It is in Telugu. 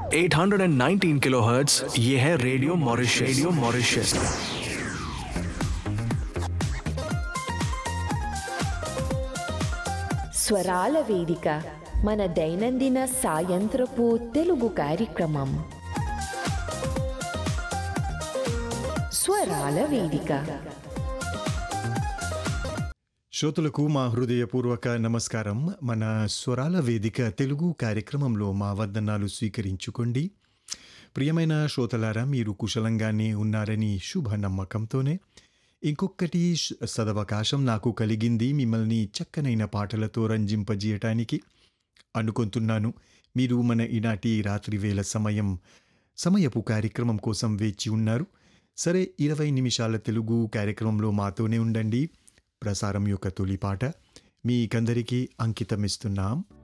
819 किलोहर्ट्ज ये है रेडियो मॉरिशस रेडियो मॉरिशस స్వరాల వేదిక మన దైనందిన సాయంత్రపు తెలుగు కార్యక్రమం స్వరాల వేదిక శ్రోతలకు మా హృదయపూర్వక నమస్కారం మన స్వరాల వేదిక తెలుగు కార్యక్రమంలో మా వందనాలు స్వీకరించుకోండి ప్రియమైన శ్రోతలారా మీరు కుశలంగానే ఉన్నారని శుభ నమ్మకంతోనే ఇంకొకటి శ్- సదవకాశం నాకు కలిగింది మిమ్మల్ని చక్కనైన పాటలతో రంజింపజేయటానికి అనుకుంటున్నాను మీరు మన ఈనాటి రాత్రి వేళ సమయం సమయపు కార్యక్రమం కోసం వేచి ఉన్నారు సరే ఇరవై నిమిషాల తెలుగు కార్యక్రమంలో మాతోనే ఉండండి ప్రసారం యొక్క తొలి పాట మీకందరికీ అంకితమిస్తున్నాం